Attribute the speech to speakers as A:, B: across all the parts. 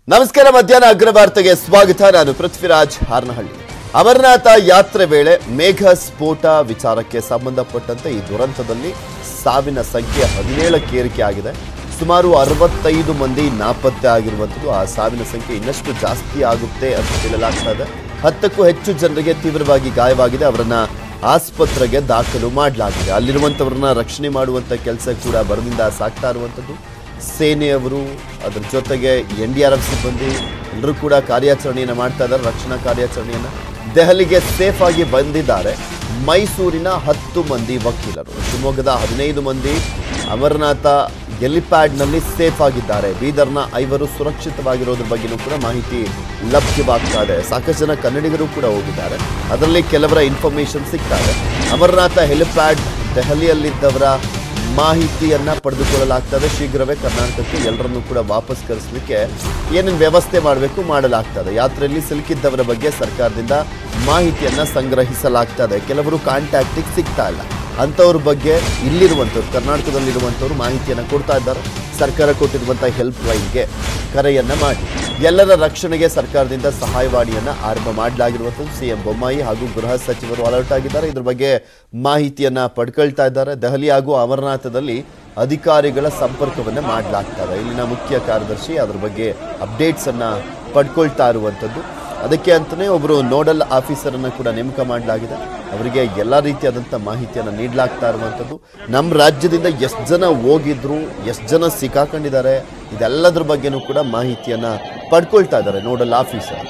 A: ನಮಸ್ಕಾರ ಮಧ್ಯಾಹ್ನ ಅಗ್ರವಾರ್ತೆಗೆ ಸ್ವಾಗತ ನಾನು ಪೃಥ್ವಿರಾಜ್ ಹಾರ್ನಹಳ್ಳಿ ಅಮರನಾಥ ಯಾತ್ರೆ ವೇಳೆ ಮೇಘ ಸ್ಫೋಟ ವಿಚಾರಕ್ಕೆ ಸಂಬಂಧಪಟ್ಟಂತೆ ಈ ದುರಂತದಲ್ಲಿ ಸಾವಿನ ಸಂಖ್ಯೆ ಹದಿನೇಳಕ್ಕೆ ಏರಿಕೆ ಆಗಿದೆ ಸುಮಾರು ಅರವತ್ತೈದು ಮಂದಿ ನಾಪತ್ತೆ ಆಗಿರುವಂಥದ್ದು ಆ ಸಾವಿನ ಸಂಖ್ಯೆ ಇನ್ನಷ್ಟು ಜಾಸ್ತಿ ಆಗುತ್ತೆ ಅಂತ ಹೇಳಲಾಗ್ತಾ ಇದೆ ಹತ್ತಕ್ಕೂ ಹೆಚ್ಚು ಜನರಿಗೆ ತೀವ್ರವಾಗಿ ಗಾಯವಾಗಿದೆ ಅವರನ್ನ ಆಸ್ಪತ್ರೆಗೆ ದಾಖಲು ಮಾಡಲಾಗಿದೆ ಅಲ್ಲಿರುವಂಥವ್ರನ್ನ ರಕ್ಷಣೆ ಮಾಡುವಂಥ ಕೆಲಸ ಕೂಡ ಬರದಿಂದ ಸಾಗ್ತಾ ಇರುವಂಥದ್ದು ಸೇನೆಯವರು ಅದ್ರ ಜೊತೆಗೆ ಎನ್ ಡಿ ಆರ್ ಎಫ್ ಸಿಬ್ಬಂದಿ ಎಲ್ಲರೂ ಕೂಡ ಕಾರ್ಯಾಚರಣೆಯನ್ನು ಮಾಡ್ತಾ ಇದ್ದಾರೆ ರಕ್ಷಣಾ ಕಾರ್ಯಾಚರಣೆಯನ್ನು ದೆಹಲಿಗೆ ಸೇಫ್ ಆಗಿ ಬಂದಿದ್ದಾರೆ ಮೈಸೂರಿನ ಹತ್ತು ಮಂದಿ ವಕೀಲರು ಶಿವಮೊಗ್ಗದ ಹದಿನೈದು ಮಂದಿ ಅಮರನಾಥ ಹೆಲಿಪ್ಯಾಡ್ನಲ್ಲಿ ಸೇಫ್ ಆಗಿದ್ದಾರೆ ಬೀದರ್ನ ಐವರು ಸುರಕ್ಷಿತವಾಗಿರೋದ್ರ ಬಗ್ಗೆನೂ ಕೂಡ ಮಾಹಿತಿ ಲಭ್ಯವಾಗ್ತಾ ಇದೆ ಸಾಕಷ್ಟು ಜನ ಕನ್ನಡಿಗರು ಕೂಡ ಹೋಗಿದ್ದಾರೆ ಅದರಲ್ಲಿ ಕೆಲವರ ಇನ್ಫಾರ್ಮೇಶನ್ ಸಿಗ್ತಾ ಇದೆ ಅಮರನಾಥ ಹೆಲಿಪ್ಯಾಡ್ ದೆಹಲಿಯಲ್ಲಿದ್ದವರ ಮಾಹಿತಿಯನ್ನ ಪಡೆದುಕೊಳ್ಳಲಾಗ್ತದೆ ಶೀಘ್ರವೇ ಕರ್ನಾಟಕಕ್ಕೆ ಎಲ್ಲರನ್ನೂ ಕೂಡ ವಾಪಸ್ ಕರೆಸಲಿಕ್ಕೆ ಏನೇನು ವ್ಯವಸ್ಥೆ ಮಾಡಬೇಕು ಮಾಡಲಾಗ್ತದೆ ಯಾತ್ರೆಯಲ್ಲಿ ಸಿಲುಕಿದ್ದವರ ಬಗ್ಗೆ ಸರ್ಕಾರದಿಂದ ಮಾಹಿತಿಯನ್ನ ಸಂಗ್ರಹಿಸಲಾಗ್ತದೆ ಕೆಲವರು ಕಾಂಟ್ಯಾಕ್ಟಿಗೆ ಸಿಗ್ತಾ ಇಲ್ಲ ಅಂಥವ್ರ ಬಗ್ಗೆ ಇಲ್ಲಿರುವಂಥವ್ರು ಕರ್ನಾಟಕದಲ್ಲಿರುವಂಥವ್ರು ಮಾಹಿತಿಯನ್ನು ಕೊಡ್ತಾ ಇದ್ದಾರೆ ಸರ್ಕಾರ ಕೊಟ್ಟಿರುವಂಥ ಹೆಲ್ಪ್ ಲೈನ್ಗೆ ಕರೆಯನ್ನ ಮಾಡಿ ಎಲ್ಲರ ರಕ್ಷಣೆಗೆ ಸರ್ಕಾರದಿಂದ ಸಹಾಯವಾಣಿಯನ್ನ ಆರಂಭ ಮಾಡಲಾಗಿರುವಂಥದ್ದು ಸಿಎಂ ಬೊಮ್ಮಾಯಿ ಹಾಗೂ ಗೃಹ ಸಚಿವರು ಅಲರ್ಟ್ ಆಗಿದ್ದಾರೆ ಇದ್ರ ಬಗ್ಗೆ ಮಾಹಿತಿಯನ್ನ ಪಡ್ಕೊಳ್ತಾ ಇದ್ದಾರೆ ದೆಹಲಿ ಹಾಗೂ ಅಮರನಾಥದಲ್ಲಿ ಅಧಿಕಾರಿಗಳ ಸಂಪರ್ಕವನ್ನ ಮಾಡಲಾಗ್ತದೆ ಇಲ್ಲಿನ ಮುಖ್ಯ ಕಾರ್ಯದರ್ಶಿ ಅದ್ರ ಬಗ್ಗೆ ಅಪ್ಡೇಟ್ಸ್ ಅನ್ನ ಪಡ್ಕೊಳ್ತಾ ಇರುವಂಥದ್ದು ಅದಕ್ಕೆ ಅಂತಲೇ ಒಬ್ಬರು ನೋಡಲ್ ಆಫೀಸರನ್ನ ಕೂಡ ನೇಮಕ ಮಾಡಲಾಗಿದೆ ಅವರಿಗೆ ಎಲ್ಲ ರೀತಿಯಾದಂಥ ಮಾಹಿತಿಯನ್ನು ನೀಡಲಾಗ್ತಾ ಇರುವಂಥದ್ದು ನಮ್ಮ ರಾಜ್ಯದಿಂದ ಎಷ್ಟು ಜನ ಹೋಗಿದ್ರು ಎಷ್ಟು ಜನ ಸಿಕ್ಕಾಕೊಂಡಿದ್ದಾರೆ ಇದೆಲ್ಲದ್ರ ಬಗ್ಗೆನೂ ಕೂಡ ಮಾಹಿತಿಯನ್ನ ಪಡ್ಕೊಳ್ತಾ ಇದ್ದಾರೆ ನೋಡಲ್ ಆಫೀಸರ್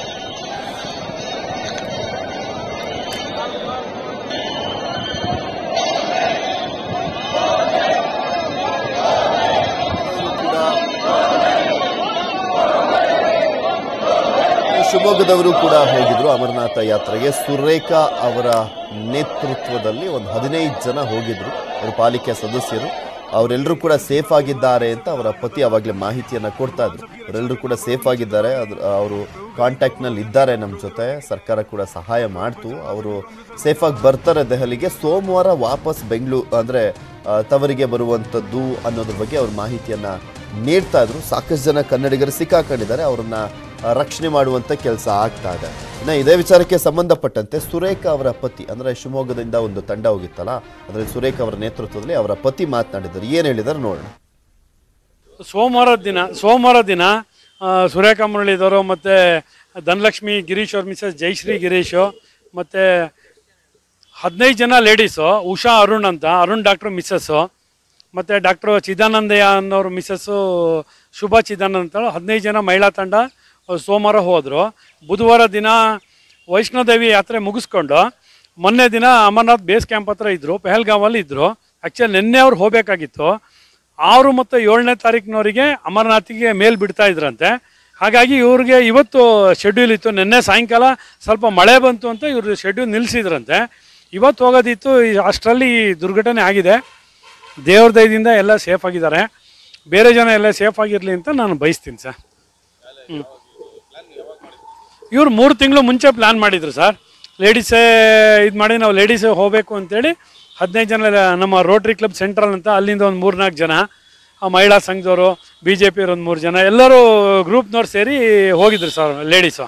A: ಶಿವಮೊಗ್ಗದವರು ಕೂಡ ಹೋಗಿದ್ರು ಅಮರನಾಥ ಯಾತ್ರೆಗೆ ಸುರೇಖಾ ಅವರ ನೇತೃತ್ವದಲ್ಲಿ ಒಂದು ಹದಿನೈದು ಜನ ಹೋಗಿದ್ರು ಅವರು ಪಾಲಿಕೆ ಸದಸ್ಯರು ಅವರೆಲ್ಲರೂ ಕೂಡ ಸೇಫ್ ಆಗಿದ್ದಾರೆ ಅಂತ ಅವರ ಪತಿ ಅವಾಗಲೇ ಮಾಹಿತಿಯನ್ನ ಕೊಡ್ತಾ ಇದ್ರು ಅವರೆಲ್ಲರೂ ಕೂಡ ಸೇಫ್ ಆಗಿದ್ದಾರೆ ಅದ್ರ ಅವರು ಕಾಂಟ್ಯಾಕ್ಟ್ನಲ್ಲಿ ಇದ್ದಾರೆ ನಮ್ಮ ಜೊತೆ ಸರ್ಕಾರ ಕೂಡ ಸಹಾಯ ಮಾಡ್ತು ಅವರು ಸೇಫಾಗಿ ಬರ್ತಾರೆ ದೆಹಲಿಗೆ ಸೋಮವಾರ ವಾಪಸ್ ಬೆಂಗಳೂರು ಅಂದರೆ ತವರಿಗೆ ಬರುವಂಥದ್ದು ಅನ್ನೋದ್ರ ಬಗ್ಗೆ ಅವ್ರ ಮಾಹಿತಿಯನ್ನ ನೀಡ್ತಾ ಇದ್ರು ಸಾಕಷ್ಟು ಜನ ಕನ್ನಡಿಗರು ಸಿಕ್ಕಾಕೊಂಡಿದ್ದಾರೆ ಅವರನ್ನ ಆ, ರಕ್ಷಣೆ ಮಾಡುವಂತ ಕೆಲಸ ಆಗ್ತಾ ಇದೆ ಇನ್ನು ಇದೇ ವಿಚಾರಕ್ಕೆ ಸಂಬಂಧಪಟ್ಟಂತೆ ಸುರೇಖ ಅವರ ಪತಿ ಅಂದ್ರೆ ಶಿವಮೊಗ್ಗದಿಂದ ಒಂದು ತಂಡ ಹೋಗಿತ್ತಲ್ಲ ಅದರಲ್ಲಿ ಸುರೇಖ ಅವರ ನೇತೃತ್ವದಲ್ಲಿ ಅವರ ಪತಿ ಮಾತನಾಡಿದ್ದಾರೆ ಏನ್ ಹೇಳಿದಾರೆ ನೋಡೋಣ
B: ಸೋಮವಾರದ ದಿನ ಸೋಮವಾರ ದಿನ ಆ, ಸುರೇಖಾ ಮುರಳೀಧರು ಮತ್ತು ಧನಲಕ್ಷ್ಮಿ ಗಿರೀಶ್ ಅವ್ರ ಮಿಸಸ್ ಜಯಶ್ರೀ ಗಿರೀಶು ಮತ್ತು ಹದಿನೈದು ಜನ ಲೇಡೀಸು ಉಷಾ ಅರುಣ್ ಅಂತ ಅರುಣ್ ಡಾಕ್ಟ್ರು ಮಿಸ್ಸಸ್ಸು ಮತ್ತು ಡಾಕ್ಟ್ರು ಚಿದಾನಂದಯ್ಯ ಅನ್ನೋರು ಮಿಸ್ಸಸ್ಸು ಶುಭಾ ಚಿದಾನಂದ ಅಂತ ಹದಿನೈದು ಜನ ಮಹಿಳಾ ತಂಡ ಅವ್ರು ಸೋಮವಾರ ಹೋದರು ಬುಧವಾರ ದಿನ ವೈಷ್ಣೋದೇವಿ ಯಾತ್ರೆ ಮುಗಿಸ್ಕೊಂಡು ಮೊನ್ನೆ ದಿನ ಅಮರ್ನಾಥ್ ಬೇಸ್ ಕ್ಯಾಂಪ್ ಹತ್ರ ಇದ್ದರು ಪೆಹಲ್ಗಾಮಲ್ಲಿ ಇದ್ದರು ಆ್ಯಕ್ಚುಲಿ ನಿನ್ನೆ ಅವ್ರು ಹೋಗಬೇಕಾಗಿತ್ತು ಆರು ಮತ್ತು ಏಳನೇ ತಾರೀಕಿನವರಿಗೆ ಅಮರನಾಥಿಗೆ ಮೇಲ್ ಬಿಡ್ತಾ ಇದ್ರಂತೆ ಹಾಗಾಗಿ ಇವ್ರಿಗೆ ಇವತ್ತು ಶೆಡ್ಯೂಲ್ ಇತ್ತು ನಿನ್ನೆ ಸಾಯಂಕಾಲ ಸ್ವಲ್ಪ ಮಳೆ ಬಂತು ಅಂತ ಇವ್ರು ಶೆಡ್ಯೂಲ್ ನಿಲ್ಲಿಸಿದ್ರಂತೆ ಇವತ್ತು ಹೋಗೋದಿತ್ತು ಈ ಅಷ್ಟರಲ್ಲಿ ಈ ದುರ್ಘಟನೆ ಆಗಿದೆ ದೇವ್ರ ದಯದಿಂದ ಎಲ್ಲ ಸೇಫ್ ಆಗಿದ್ದಾರೆ ಬೇರೆ ಜನ ಎಲ್ಲ ಸೇಫ್ ಆಗಿರಲಿ ಅಂತ ನಾನು ಬಯಸ್ತೀನಿ ಸರ್ ಇವ್ರು ಮೂರು ತಿಂಗಳು ಮುಂಚೆ ಪ್ಲ್ಯಾನ್ ಮಾಡಿದ್ರು ಸರ್ ಲೇಡೀಸೇ ಇದು ಮಾಡಿ ನಾವು ಲೇಡೀಸೇ ಹೋಗಬೇಕು ಅಂತೇಳಿ ಹದಿನೈದು ಜನ ನಮ್ಮ ರೋಟ್ರಿ ಕ್ಲಬ್ ಸೆಂಟ್ರಲ್ ಅಂತ ಅಲ್ಲಿಂದ ಒಂದು ಮೂರ್ನಾಲ್ಕು ಜನ ಆ ಮಹಿಳಾ ಸಂಘದವರು ಬಿ ಜೆ ಪಿಯವ್ರು ಒಂದು ಮೂರು ಜನ ಎಲ್ಲರೂ ಗ್ರೂಪ್ನವ್ರು ಸೇರಿ ಹೋಗಿದ್ರು ಸರ್ ಲೇಡೀಸು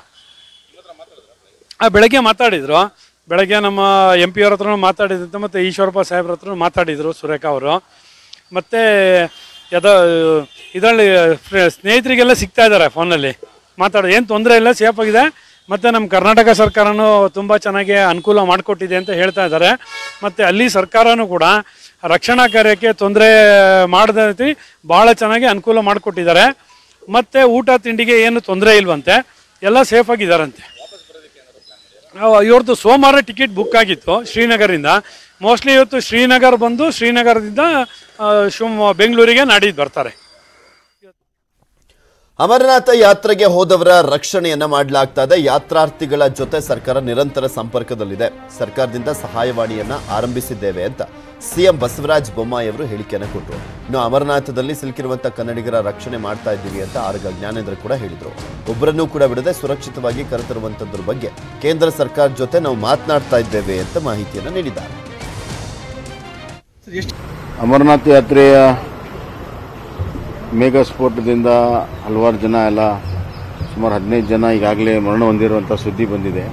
B: ಆ ಬೆಳಗ್ಗೆ ಮಾತಾಡಿದ್ರು ಬೆಳಗ್ಗೆ ನಮ್ಮ ಎಂ ಪಿ ಅವ್ರ ಹತ್ರನೂ ಮಾತಾಡಿದಂತೆ ಮತ್ತು ಈಶ್ವರಪ್ಪ ಸಾಹೇಬ್ರ ಹತ್ರನೂ ಮಾತಾಡಿದರು ಸುರೇಖಾ ಅವರು ಮತ್ತು ಯದ ಇದರಲ್ಲಿ ಸ್ನೇಹಿತರಿಗೆಲ್ಲ ಸಿಗ್ತಾ ಇದ್ದಾರೆ ಫೋನಲ್ಲಿ ಮಾತಾಡೋದು ಏನು ತೊಂದರೆ ಇಲ್ಲ ಸೇಫ್ ಆಗಿದೆ ಮತ್ತು ನಮ್ಮ ಕರ್ನಾಟಕ ಸರ್ಕಾರನೂ ತುಂಬ ಚೆನ್ನಾಗಿ ಅನುಕೂಲ ಮಾಡಿಕೊಟ್ಟಿದೆ ಅಂತ ಹೇಳ್ತಾ ಇದ್ದಾರೆ ಮತ್ತು ಅಲ್ಲಿ ಸರ್ಕಾರನೂ ಕೂಡ ರಕ್ಷಣಾ ಕಾರ್ಯಕ್ಕೆ ತೊಂದರೆ ಮಾಡದ ರೀತಿ ಭಾಳ ಚೆನ್ನಾಗಿ ಅನುಕೂಲ ಮಾಡಿಕೊಟ್ಟಿದ್ದಾರೆ ಮತ್ತು ಊಟ ತಿಂಡಿಗೆ ಏನು ತೊಂದರೆ ಇಲ್ವಂತೆ ಎಲ್ಲ ಸೇಫ್ ಆಗಿದ್ದಾರಂತೆ ನಾವು ಇವ್ರದ್ದು ಸೋಮವಾರ ಟಿಕೆಟ್ ಬುಕ್ ಆಗಿತ್ತು ಶ್ರೀನಗರಿಂದ ಮೋಸ್ಟ್ಲಿ ಇವತ್ತು ಶ್ರೀನಗರ್ ಬಂದು ಶ್ರೀನಗರದಿಂದ ಆ, ಶಿವಮೊಗ್ಗ ಬೆಂಗಳೂರಿಗೆ ನಾಡಿದ್ದು ಬರ್ತಾರೆ
A: ಅಮರನಾಥ ಯಾತ್ರೆಗೆ ಹೋದವರ ರಕ್ಷಣೆಯನ್ನ ಮಾಡಲಾಗ್ತಾ ಇದೆ ಯಾತ್ರಾರ್ಥಿಗಳ ಜೊತೆ ಸರ್ಕಾರ ನಿರಂತರ ಸಂಪರ್ಕದಲ್ಲಿದೆ ಸರ್ಕಾರದಿಂದ ಸಹಾಯವಾಣಿಯನ್ನ ಆರಂಭಿಸಿದ್ದೇವೆ ಅಂತ ಸಿಎಂ ಬಸವರಾಜ ಬೊಮ್ಮಾಯಿ ಅವರು ಹೇಳಿಕೆಯನ್ನು ಕೊಟ್ಟರು ಇನ್ನು ಅಮರನಾಥದಲ್ಲಿ ಸಿಲುಕಿರುವಂತ ಕನ್ನಡಿಗರ ರಕ್ಷಣೆ ಮಾಡ್ತಾ ಇದ್ದೀವಿ ಅಂತ ಆರ್ಗ ಜ್ಞಾನೇಂದ್ರ ಕೂಡ ಹೇಳಿದ್ರು ಒಬ್ಬರನ್ನೂ ಕೂಡ ಬಿಡದೆ ಸುರಕ್ಷಿತವಾಗಿ ಕರೆತರುವಂತದ್ರ ಬಗ್ಗೆ ಕೇಂದ್ರ ಸರ್ಕಾರ ಜೊತೆ ನಾವು ಮಾತನಾಡ್ತಾ ಇದ್ದೇವೆ ಅಂತ ಮಾಹಿತಿಯನ್ನು ನೀಡಿದ್ದಾರೆ
C: ಅಮರನಾಥ ಯಾತ್ರೆಯ ಮೇಘ ಸ್ಫೋಟದಿಂದ ಹಲವಾರು ಜನ ಎಲ್ಲ ಸುಮಾರು ಹದಿನೈದು ಜನ ಈಗಾಗಲೇ ಮರಣ ಹೊಂದಿರುವಂಥ ಸುದ್ದಿ ಬಂದಿದೆ